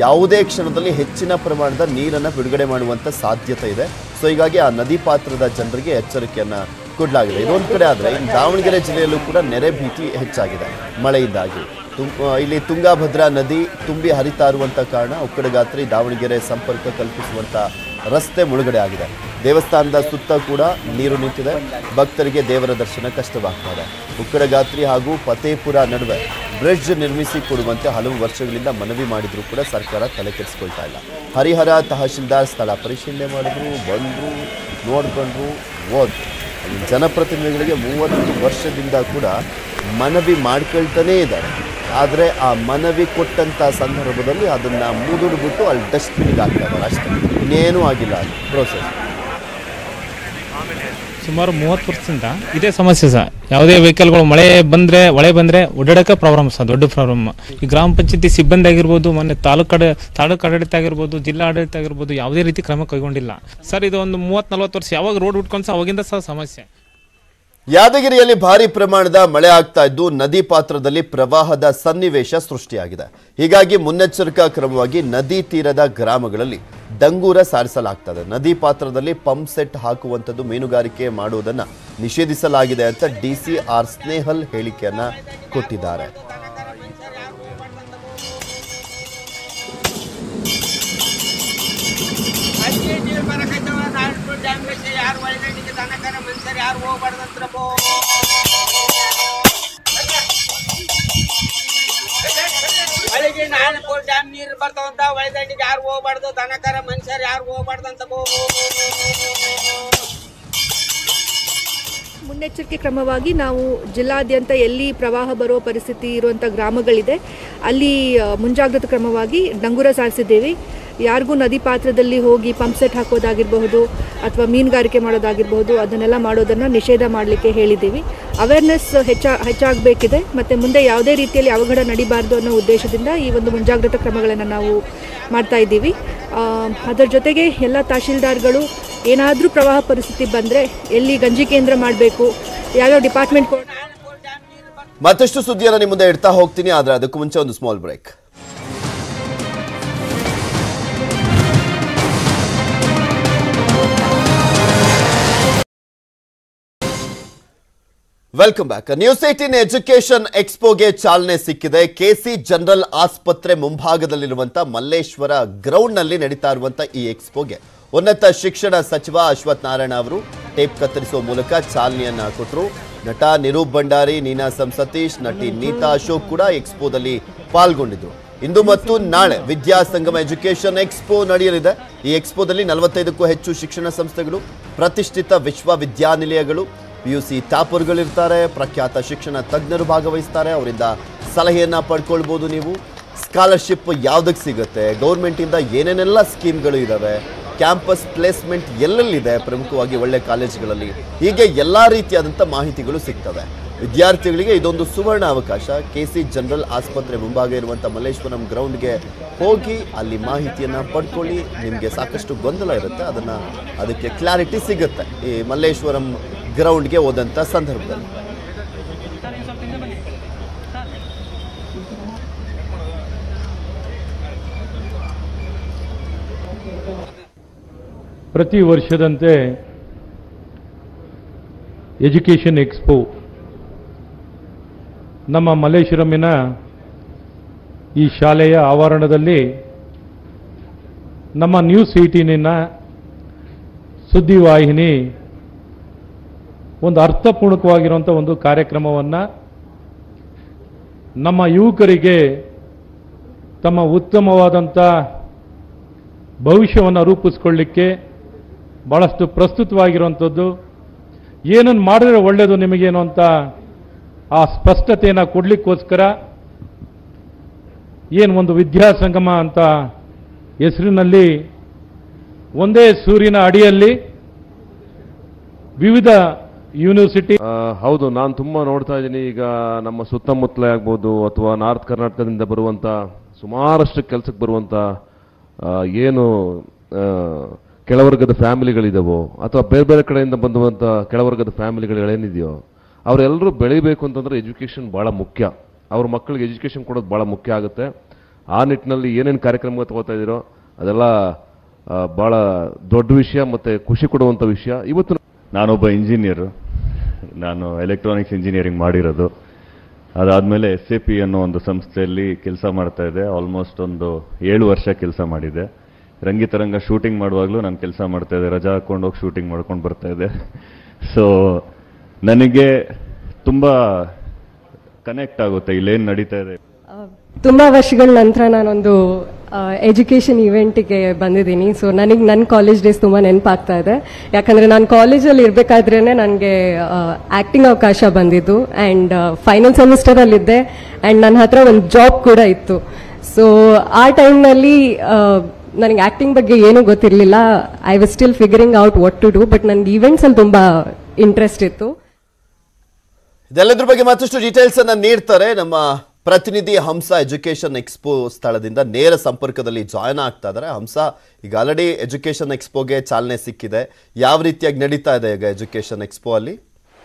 A: ಯಾವುದೇ ಕ್ಷಣದಲ್ಲಿ ಹೆಚ್ಚಿನ ಪ್ರಮಾಣದ ನೀರನ್ನು ಬಿಡುಗಡೆ ಮಾಡುವಂತ ಸಾಧ್ಯತೆ ಇದೆ ಸೊ ಹೀಗಾಗಿ ಆ ನದಿ ಪಾತ್ರದ ಜನರಿಗೆ ಎಚ್ಚರಿಕೆಯನ್ನ ಕೊಡಲಾಗಿದೆ ಇದೊಂದು ಕಡೆ ಆದರೆ ಇನ್ನು ದಾವಣಗೆರೆ ಜಿಲ್ಲೆಯಲ್ಲೂ ಕೂಡ ನೆರೆ ಭೀತಿ ಹೆಚ್ಚಾಗಿದೆ ಮಳೆಯಿಂದಾಗಿ ತುಂ- ಆ, ಇಲ್ಲಿ ತುಂಗಾಭದ್ರಾ ನದಿ ತುಂಬಿ ಹರಿತಾ ಇರುವಂತ ಕಾರಣ ಉಕ್ಕಡಗಾತ್ರಿ ದಾವಣಗೆರೆ ಸಂಪರ್ಕ ಕಲ್ಪಿಸುವಂತ ರಸ್ತೆ ಮುಳುಗಡೆ ಆಗಿದೆ ದೇವಸ್ಥಾನದ ಸುತ್ತ ಕೂಡ ನೀರು ನಿಂತಿದೆ ಭಕ್ತರಿಗೆ ದೇವರ ದರ್ಶನ ಕಷ್ಟವಾಗ್ತಾ ಇದೆ ಉಕ್ಕಡಗಾತ್ರಿ ಹಾಗೂ ಫತೇಪುರ ನಡುವೆ ಬ್ರಿಡ್ಜ್ ನಿರ್ಮಿಸಿ ಕೊಡುವಂತೆ ಹಲವು ವರ್ಷಗಳಿಂದ ಮನವಿ ಮಾಡಿದ್ರು ಕೂಡ ಸರ್ಕಾರ ತಲೆ ಕೆಡಿಸ್ಕೊಳ್ತಾ ಇಲ್ಲ ಹರಿಹರ ತಹಶೀಲ್ದಾರ್ ಸ್ಥಳ ಪರಿಶೀಲನೆ ಮಾಡಿದ್ರು ಬಂದ್ರು ನೋಡ್ಕೊಂಡ್ರು ಹೋದ್ರು ಅಲ್ಲಿ ಜನಪ್ರತಿನಿಧಿಗಳಿಗೆ ಮೂವತ್ತು ವರ್ಷದಿಂದ ಕೂಡ ಮನವಿ ಮಾಡ್ಕೊಳ್ತಾನೇ ಇದ್ದಾರೆ ಆದರೆ ಆ ಮನವಿ ಕೊಟ್ಟಂಥ ಸಂದರ್ಭದಲ್ಲಿ ಅದನ್ನು ಮುದುಡ್ಬಿಟ್ಟು ಅಲ್ಲಿ ಡಸ್ಟ್ಬಿನ್ಗೆ ಹಾಕ್ತಾ ಇದ್ದಾರೆ ಅಷ್ಟೇ ಇನ್ನೇನೂ ಆಗಿಲ್ಲ ಅದು ಪ್ರೋಸೆಸ್
I: ಸುಮಾರು ಮೂವತ್ತು ವರ್ಷದಿಂದ ಇದೇ ಸಮಸ್ಯೆ ಸರ್ ಯಾವುದೇ ವೆಹಿಕಲ್ಗಳು ಮಳೆ ಬಂದರೆ ಮಳೆ ಬಂದರೆ ಓಡಾಡೋಕೆ ಪ್ರಾಬ್ಲಮ್ ಸರ್ ದೊಡ್ಡ ಪ್ರಾಬ್ಲಮ್ ಈ ಗ್ರಾಮ ಪಂಚಾಯತಿ ಸಿಬ್ಬಂದಿ ಆಗಿರ್ಬೋದು ಮೊನ್ನೆ ತಾಲೂಕು ಆಡ ತಾಲೂಕು ಆಡಳಿತ ಆಗಿರ್ಬೋದು ಜಿಲ್ಲಾ ಆಡಳಿತ ಆಗಿರ್ಬೋದು ಯಾವುದೇ ರೀತಿ ಕ್ರಮ ಕೈಗೊಂಡಿಲ್ಲ ಸರ್ ಇದು ಒಂದು ಮೂವತ್ತು ನಲ್ವತ್ತು ವರ್ಷ ಯಾವಾಗ ರೋಡ್ ಉಟ್ಕೊಂಡು ಸಹ ಅವಾಗಿಂದ ಸಹ ಸಮಸ್ಯೆ
A: ಯಾದಗಿರಿಯಲ್ಲಿ ಭಾರಿ ಪ್ರಮಾಣದ ಮಳೆ ಆಗ್ತಾ ಇದ್ದು ನದಿ ಪಾತ್ರದಲ್ಲಿ ಪ್ರವಾಹದ ಸನ್ನಿವೇಶ ಸೃಷ್ಟಿಯಾಗಿದೆ ಹೀಗಾಗಿ ಮುನ್ನೆಚ್ಚರಿಕಾ ಕ್ರಮವಾಗಿ ನದಿ ತೀರದ ಗ್ರಾಮಗಳಲ್ಲಿ ಡಂಗೂರ ಸಾರಿಸಲಾಗ್ತದೆ ನದಿ ಪಾತ್ರದಲ್ಲಿ ಪಂಪ್ ಸೆಟ್ ಹಾಕುವಂಥದ್ದು ಮೀನುಗಾರಿಕೆ ಮಾಡುವುದನ್ನ ನಿಷೇಧಿಸಲಾಗಿದೆ ಅಂತ ಡಿಸಿ ಆರ್ ಸ್ನೇಹಲ್ ಹೇಳಿಕೆಯನ್ನ ಕೊಟ್ಟಿದ್ದಾರೆ
J: ಒಳಗೆ ನಾಲ್ಕು ಡ್ಯಾಮ್ ನೀರು ಬರ್ತಾವಂತ ಒಳದಂಡಿಗೆ ಯಾರು ಹೋಗ್ಬಾರ್ದು ದನಕರ ಮನುಷ್ಯರು ಯಾರು ಹೋಗ್ಬಾರ್ದಂತ
K: ಮುನ್ನೆಚ್ಚರಿಕೆ ಕ್ರಮವಾಗಿ ನಾವು ಜಿಲ್ಲಾದ್ಯಂತ ಎಲ್ಲಿ ಪ್ರವಾಹ ಬರೋ ಪರಿಸ್ಥಿತಿ ಇರುವಂಥ ಗ್ರಾಮಗಳಿದೆ ಅಲ್ಲಿ ಆ, ಮುಂಜಾಗ್ರತಾ ಕ್ರಮವಾಗಿ ಡಂಗುರ ಸಾರಿಸಿದ್ದೇವೆ ಯಾರಿಗೂ ನದಿ ಪಾತ್ರದಲ್ಲಿ ಹೋಗಿ ಪಂಪ್ ಸೆಟ್ ಹಾಕೋದಾಗಿರಬಹುದು ಅಥವಾ ಮೀನುಗಾರಿಕೆ ಮಾಡೋದಾಗಿರಬಹುದು ಅದನ್ನೆಲ್ಲ ಮಾಡೋದನ್ನು ನಿಷೇಧ ಮಾಡಲಿಕ್ಕೆ ಹೇಳಿದ್ದೀವಿ ಅವೇರ್ನೆಸ್ ಹೆಚ್ಚ ಹೆಚ್ಚಾಗಬೇಕಿದೆ ಮತ್ತು ಮುಂದೆ ಯಾವುದೇ ರೀತಿಯಲ್ಲಿ ಅವಘಡ ನಡಿಬಾರ್ದು ಅನ್ನೋ ಉದ್ದೇಶದಿಂದ ಈ ಒಂದು ಮುಂಜಾಗ್ರತಾ ಕ್ರಮಗಳನ್ನು ನಾವು ಮಾಡ್ತಾ ಇದ್ದೀವಿ ಆ, ಅದರ ಜೊತೆಗೆ ಎಲ್ಲ ತಹಶೀಲ್ದಾರ್ಗಳು ಏನಾದರೂ ಪ್ರವಾಹ ಪರಿಸ್ಥಿತಿ ಬಂದರೆ ಎಲ್ಲಿ ಗಂಜಿ ಕೇಂದ್ರ ಮಾಡಬೇಕು ಯಾವ್ಯಾವ ಡಿಪಾರ್ಟ್ಮೆಂಟ್
A: ಮತ್ತಷ್ಟು ಸುದ್ದಿಯನ್ನು ನಿಮ್ಮ ಮುಂದೆ ಇಡ್ತಾ ಹೋಗ್ತೀನಿ ಆದ್ರೆ ಅದಕ್ಕೂ ಮುಂಚೆ ಒಂದು small break welcome back news eighteen education ಎಕ್ಸ್ಪೋಗೆ ಚಾಲನೆ ಸಿಕ್ಕಿದೆ ಕೆಸಿ ಜನರಲ್ ಆಸ್ಪತ್ರೆ ಮುಂಭಾಗದಲ್ಲಿರುವಂತ ಮಲ್ಲೇಶ್ವರ ಗ್ರೌಂಡ್ ನಲ್ಲಿ ನಡೀತಾ ಇರುವಂತ ಈ ಎಕ್ಸ್ಪೋಗೆ ಉನ್ನತ ಶಿಕ್ಷಣ ಸಚಿವ ಅಶ್ವಥ್ ನಾರಾಯಣ ಅವರು ಟೇಪ್ ಕತ್ತರಿಸುವ ಮೂಲಕ ಚಾಲನೆಯನ್ನ ಕೊಟ್ಟರು ನಟ ನಿರೂಪ್ ಭಂಡಾರಿ ನೀನಾಸಂ ಸತೀಶ್ ನಟಿ ನೀತಾ ಅಶೋಕ್ ಕೂಡ ಎಕ್ಸ್ಪೋದಲ್ಲಿ ಪಾಲ್ಗೊಂಡಿದ್ರು ಇಂದು ಮತ್ತು ನಾಳೆ ವಿದ್ಯಾ ಸಂಗಮ ಎಜುಕೇಶನ್ ಎಕ್ಸ್ಪೋ ನಡೆಯಲಿದೆ ಈ ಎಕ್ಸ್ಪೋದಲ್ಲಿ ನಲವತ್ತೈದಕ್ಕೂ ಹೆಚ್ಚು ಶಿಕ್ಷಣ ಸಂಸ್ಥೆಗಳು ಪ್ರತಿಷ್ಠಿತ ವಿಶ್ವವಿದ್ಯಾನಿಲಯಗಳು ಪಿಯುಸಿ ಟಾಪರ್ಗಳಿರ್ತಾರೆ ಪ್ರಖ್ಯಾತ ಶಿಕ್ಷಣ ತಜ್ಞರು ಭಾಗವಹಿಸ್ತಾರೆ ಅವರಿಂದ ಸಲಹೆಯನ್ನ ಪಡ್ಕೊಳ್ಬೋದು ನೀವು ಸ್ಕಾಲರ್ಶಿಪ್ ಯಾವುದಕ್ಕೆ ಸಿಗುತ್ತೆ ಗೌರ್ಮೆಂಟಿಂದ ಏನೇನೆಲ್ಲ ಸ್ಕೀಮ್ಗಳು ಇದ್ದಾವೆ ಕ್ಯಾಂಪಸ್ ಪ್ಲೇಸ್ಮೆಂಟ್ ಎಲ್ಲೆಲ್ಲಿದೆ ಪ್ರಮುಖವಾಗಿ ಒಳ್ಳೆ ಕಾಲೇಜುಗಳಲ್ಲಿ ಹೀಗೆ ಎಲ್ಲ ರೀತಿಯಾದಂಥ ಮಾಹಿತಿಗಳು ಸಿಗ್ತವೆ ವಿದ್ಯಾರ್ಥಿಗಳಿಗೆ ಇದೊಂದು ಸುವರ್ಣ ಅವಕಾಶ ಕೆ ಸಿ ಜನರಲ್ ಆಸ್ಪತ್ರೆ ಮುಂಭಾಗ ಇರುವಂಥ ಮಲ್ಲೇಶ್ವರಂ ಗ್ರೌಂಡ್ಗೆ ಹೋಗಿ ಅಲ್ಲಿ ಮಾಹಿತಿಯನ್ನು ಪಡ್ಕೊಳ್ಳಿ ನಿಮಗೆ ಸಾಕಷ್ಟು ಗೊಂದಲ ಇರುತ್ತೆ ಅದನ್ನು ಅದಕ್ಕೆ ಕ್ಲಾರಿಟಿ ಸಿಗುತ್ತೆ ಈ ಮಲ್ಲೇಶ್ವರಂ ಗ್ರೌಂಡ್ಗೆ ಹೋದಂಥ ಸಂದರ್ಭದಲ್ಲಿ
L: ಪ್ರತಿ ವರ್ಷದಂತೆ ಎಜುಕೇಷನ್ ಎಕ್ಸ್ಪೋ ನಮ್ಮ ಮಲ್ಲೇಶ್ವರಮಿನ ಈ ಶಾಲೆಯ ಆವರಣದಲ್ಲಿ ನಮ್ಮ ನ್ಯೂಸ್ ಏಟೀನಿನ ಸುದ್ದಿವಾಹಿನಿ ಒಂದು ಅರ್ಥಪೂರ್ಣಕವಾಗಿರುವಂಥ ಒಂದು ಕಾರ್ಯಕ್ರಮವನ್ನು ನಮ್ಮ ಯುವಕರಿಗೆ ತಮ್ಮ ಉತ್ತಮವಾದಂಥ ಭವಿಷ್ಯವನ್ನು ರೂಪಿಸ್ಕೊಳ್ಳಿಕ್ಕೆ ಭಾಳಷ್ಟು ಪ್ರಸ್ತುತವಾಗಿರುವಂಥದ್ದು ಏನನ್ನು ಮಾಡಿದ್ರೆ ಒಳ್ಳೆಯದು ನಿಮಗೇನು ಅಂತ ಆ ಸ್ಪಷ್ಟತೆಯನ್ನು ಕೊಡಲಿಕ್ಕೋಸ್ಕರ ಏನು ಒಂದು ವಿದ್ಯಾಸಂಗಮ ಅಂತ ಹೆಸರಿನಲ್ಲಿ ಒಂದೇ ಸೂರಿನ ಅಡಿಯಲ್ಲಿ ವಿವಿಧ ಯೂನಿವರ್ಸಿಟಿ
M: ಆ, ಹೌದು ನಾನು ತುಂಬ ನೋಡ್ತಾ ಇದ್ದೀನಿ ಈಗ ನಮ್ಮ ಸುತ್ತಮುತ್ತಲೇ ಆಗ್ಬೋದು ಅಥವಾ ನಾರ್ತ್ ಕರ್ನಾಟಕದಿಂದ ಬರುವಂಥ ಸುಮಾರಷ್ಟು ಕೆಲಸಕ್ಕೆ ಬರುವಂಥ ಆ, ಏನು ಆ, ಕೆಳವರ್ಗದ ಫ್ಯಾಮಿಲಿಗಳಿದಾವೋ ಅಥವಾ ಬೇರೆ ಬೇರೆ ಕಡೆಯಿಂದ ಬಂದುವಂಥ ಕೆಳವರ್ಗದ ಫ್ಯಾಮಿಲಿಗಳೇನಿದೆಯೋ ಅವರೆಲ್ಲರೂ ಬೆಳಿಬೇಕು ಅಂತಂದ್ರೆ ಎಜುಕೇಷನ್ ಭಾಳ ಮುಖ್ಯ ಅವ್ರ ಮಕ್ಕಳಿಗೆ ಎಜುಕೇಷನ್ ಕೊಡೋದು ಭಾಳ ಮುಖ್ಯ ಆಗುತ್ತೆ ಆ ನಿಟ್ಟಿನಲ್ಲಿ ಏನೇನು ಕಾರ್ಯಕ್ರಮ ತಗೋತಾ ಇದ್ದೀರೋ ಅದೆಲ್ಲ ಆ, ಭಾಳ ದೊಡ್ಡ ವಿಷಯ ಮತ್ತು ಖುಷಿ ಕೊಡುವಂಥ ವಿಷಯ ಇವತ್ತು
N: ನಾನೊಬ್ಬ ಇಂಜಿನಿಯರು ನಾನು ಎಲೆಕ್ಟ್ರಾನಿಕ್ಸ್ ಇಂಜಿನಿಯರಿಂಗ್ ಮಾಡಿರೋದು ಅದಾದಮೇಲೆ ಎಸ್ ಎ ಪಿ ಅನ್ನೋ ಒಂದು ಸಂಸ್ಥೆಯಲ್ಲಿ ಕೆಲಸ ಮಾಡ್ತಾ ಇದ್ದೆ ಆಲ್ಮೋಸ್ಟ್ ಒಂದು ಏಳು ವರ್ಷ ಕೆಲಸ ಮಾಡಿದೆ ರಂಗಿತರಂಗ ಶೂಟಿಂಗ್ ಮಾಡುವಾಗಲೂ ನಾನು ಕೆಲಸ ಮಾಡ್ತಾ ಇದ್ದೆ ರಜಾ ಹಾಕೊಂಡು ಹೋಗಿ ಶೂಟಿಂಗ್ ಮಾಡ್ಕೊಂಡು ಬರ್ತಾ ಇದ್ದೆ ಸೊ ನನಗೆ ತುಂಬ ಕನೆಕ್ಟ್ ಆಗುತ್ತೆ ಇಲ್ಲೇನು ನಡೀತಾ ಇದೆ
O: ತುಂಬ ವರ್ಷಗಳ ನಂತರ ನಾನೊಂದು ಎಜುಕೇಷನ್ ಇವೆಂಟಿಗೆ ಬಂದಿದ್ದೀನಿ ಸೊ ನನಗೆ ನನ್ನ ಕಾಲೇಜ್ ಡೇಸ್ ತುಂಬ ನೆನಪಾಗ್ತಾ ಇದೆ ಯಾಕಂದರೆ ನಾನು ಕಾಲೇಜಲ್ಲಿ ಇರಬೇಕಾದ್ರೇ ನನಗೆ ಆ್ಯಕ್ಟಿಂಗ್ ಅವಕಾಶ ಬಂದಿದ್ದು ಆ್ಯಂಡ್ ಫೈನಲ್ ಸೆಮಿಸ್ಟರಲ್ಲಿದ್ದೆ ಆ್ಯಂಡ್ ನನ್ನ ಹತ್ರ ಒಂದು ಜಾಬ್ ಕೂಡ ಇತ್ತು ಸೊ ಆ ಟೈಮ್ನಲ್ಲಿ ನನಗೆ ಆ್ಯಕ್ಟಿಂಗ್ ಬಗ್ಗೆ ಏನೂ ಗೊತ್ತಿರಲಿಲ್ಲ I was still figuring out what to do but ನನಗೆ ಈವೆಂಟ್ಸಲ್ಲಿ ತುಂಬ ಇಂಟ್ರೆಸ್ಟ್ ಇತ್ತು
A: ಇದೆಲ್ಲದ್ರ ಬಗ್ಗೆ ಮತ್ತಷ್ಟು ಡೀಟೇಲ್ಸ್ ಅನ್ನ ನೀಡ್ತಾರೆ ನಮ್ಮ ಪ್ರತಿನಿಧಿ ಹಂಸ ಎಜುಕೇಶನ್ ಎಕ್ಸ್ಪೋ ಸ್ಥಳದಿಂದ ನೇರ ಸಂಪರ್ಕದಲ್ಲಿ ಜಾಯ್ನ್ ಆಗ್ತಾ ಇದ್ದಾರೆ ಹಂಸ ಈಗ ಆಲ್ರೆಡಿ ಎಜುಕೇಶನ್ ಎಕ್ಸ್ಪೋಗೆ ಚಾಲನೆ ಸಿಕ್ಕಿದೆ ಯಾವ ರೀತಿಯಾಗಿ ನಡೀತಾ ಇದೆ ಈಗ ಎಜುಕೇಶನ್ ಎಕ್ಸ್ಪೋ ಅಲ್ಲಿ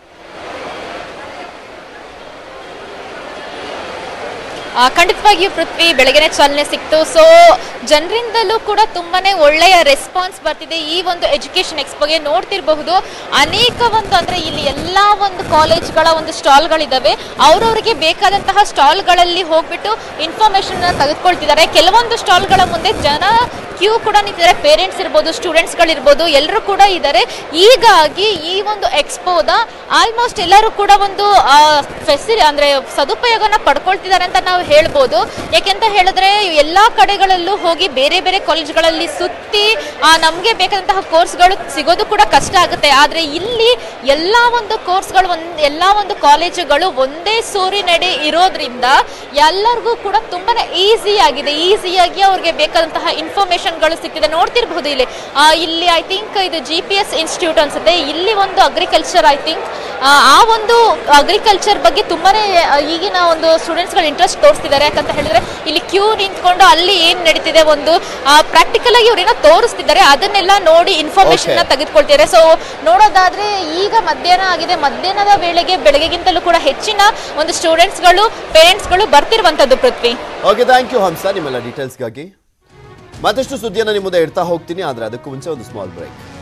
P: ಆ, ಖಂಡಿತವಾಗಿಯೂ ಪೃಥ್ವಿ ಬೆಳಗ್ಗೆನೆ ಚಾಲನೆ ಸಿಕ್ತು ಸೊ ಜನರಿಂದಲೂ ಕೂಡ ತುಂಬಾನೇ ಒಳ್ಳೆಯ ರೆಸ್ಪಾನ್ಸ್ ಬರ್ತಿದೆ ಈ ಒಂದು ಎಜುಕೇಶನ್ ಎಕ್ಸ್ಪೋಗೆ ನೋಡ್ತಿರಬಹುದು ಅನೇಕ ಒಂದು ಅಂದ್ರೆ ಇಲ್ಲಿ ಎಲ್ಲಾ ಒಂದು ಕಾಲೇಜ್ಗಳ ಒಂದು ಸ್ಟಾಲ್ಗಳಿದಾವೆ ಅವ್ರವ್ರಿಗೆ ಬೇಕಾದಂತಹ ಸ್ಟಾಲ್ಗಳಲ್ಲಿ ಹೋಗ್ಬಿಟ್ಟು ಇನ್ಫಾರ್ಮೇಶನ್ ತೆಗೆದುಕೊಳ್ತಿದ್ದಾರೆ ಕೆಲವೊಂದು ಸ್ಟಾಲ್ಗಳ ಮುಂದೆ ಜನ ಕ್ಯೂ ಕೂಡ ನಿಂತಿದ್ದಾರೆ ಪೇರೆಂಟ್ಸ್ ಇರ್ಬೋದು ಸ್ಟೂಡೆಂಟ್ಸ್ಗಳಿರ್ಬೋದು ಎಲ್ಲರೂ ಕೂಡ ಇದ್ದಾರೆ ಹೀಗಾಗಿ ಈ ಒಂದು ಎಕ್ಸ್ಪೋದ ಆಲ್ಮೋಸ್ಟ್ ಎಲ್ಲರೂ ಕೂಡ ಒಂದು ಫೆಸಿಲಿ ಅಂದ್ರೆ ಸದುಪಯೋಗನ ಪಡ್ಕೊಳ್ತಿದ್ದಾರೆ ಅಂತ ನಾವು ಹೇಳ್ಬೋದು ಯಾಕೆಂತ ಹೇಳಿದ್ರೆ ಎಲ್ಲಾ ಕಡೆಗಳಲ್ಲೂ ಹೋಗಿ ಬೇರೆ ಬೇರೆ ಕಾಲೇಜ್ಗಳಲ್ಲಿ ಸುತ್ತಿ ಆ, ನಮ್ಗೆ ಬೇಕಾದಂತಹ ಕೋರ್ಸ್ಗಳು ಸಿಗೋದು ಕೂಡ ಕಷ್ಟ ಆಗುತ್ತೆ ಆದ್ರೆ ಇಲ್ಲಿ ಎಲ್ಲಾ ಒಂದು ಕೋರ್ಸ್ಗಳು ಒಂದ್ ಎಲ್ಲಾ ಒಂದು ಕಾಲೇಜುಗಳು ಒಂದೇ ಸೂರಿನಡಿ ಇರೋದ್ರಿಂದ ಎಲ್ಲರಿಗೂ ಕೂಡ ತುಂಬಾನೇ ಈಸಿ ಆಗಿದೆ ಈಸಿಯಾಗಿ ಅವ್ರಿಗೆ ಬೇಕಾದಂತಹ ಇನ್ಫಾರ್ಮೇಶನ್ಗಳು ಸಿಗ್ತಿದೆ ನೋಡ್ತಿರ್ಬಹುದು ಇಲ್ಲಿ ಆ, ಇಲ್ಲಿ ಐ ಥಿಂಕ್ ಇದು ಜಿ ಪಿ ಎಸ್ ಇನ್ಸ್ಟಿಟ್ಯೂಟ್ ಅನ್ಸುತ್ತೆ ಇಲ್ಲಿ ಒಂದು ಅಗ್ರಿಕಲ್ಚರ್ ಐ ಥಿಂಕ್ ಆ ಒಂದು ಅಗ್ರಿಕಲ್ಚರ್ ಬಗ್ಗೆ ತುಂಬಾನೇ ಆ, ಈಗಿನ ಒಂದು ಸ್ಟೂಡೆಂಟ್ಸ್ಗಳು ಇಂಟ್ರೆಸ್ಟ್ ತೋರಿಸ್ತಿದ್ದಾರೆ ಯಾಕಂತ ಹೇಳಿದ್ರೆ ಇಲ್ಲಿ ಕ್ಯೂ ನಿಂತ್ಕೊಂಡು ಅಲ್ಲಿ ಏನ್ ನಡೀತಿದೆ ಒಂದು ಪ್ರಾಕ್ಟಿಕಲ್ ಆಗಿ ಅವ್ರೇನೋ ತೋರಿಸ್ತಿದ್ದಾರೆ ಅದನ್ನೆಲ್ಲ ನೋಡಿ ಇನ್ಫಾರ್ಮೇಶನ್ ನ
A: Okay.
P: ತೆಗೆದುಕೊಳ್ತಿದ್ದಾರೆ ಸೊ ನೋಡೋದಾದ್ರೆ ಈಗ ಮಧ್ಯಾಹ್ನ ಆಗಿದೆ ಮಧ್ಯಾಹ್ನದ ವೇಳೆಗೆ ಬೆಳಗ್ಗೆಗಿಂತಲೂ ಕೂಡ ಹೆಚ್ಚಿನ ಒಂದು ಸ್ಟೂಡೆಂಟ್ಸ್ಗಳು ಪೇರೆಂಟ್ಸ್ಗಳು ಬರ್ತಿರುವಂತದ್ದು Prithvi
A: okay thank you Hamsa ನಿಮ್ಮೆಲ್ಲ ಡೀಟೇಲ್ಸ್ಗಾಗಿ ಮತ್ತಷ್ಟು ಸುದ್ದಿಯನ್ನು ನಿಮ್ಮ ಮುಂದೆ ಇಡ್ತಾ ಹೋಗ್ತೀನಿ ಆದರೆ ಅದಕ್ಕೂ ಮುಂಚೆ ಒಂದು ಸ್ಮಾಲ್ ಬ್ರೇಕ್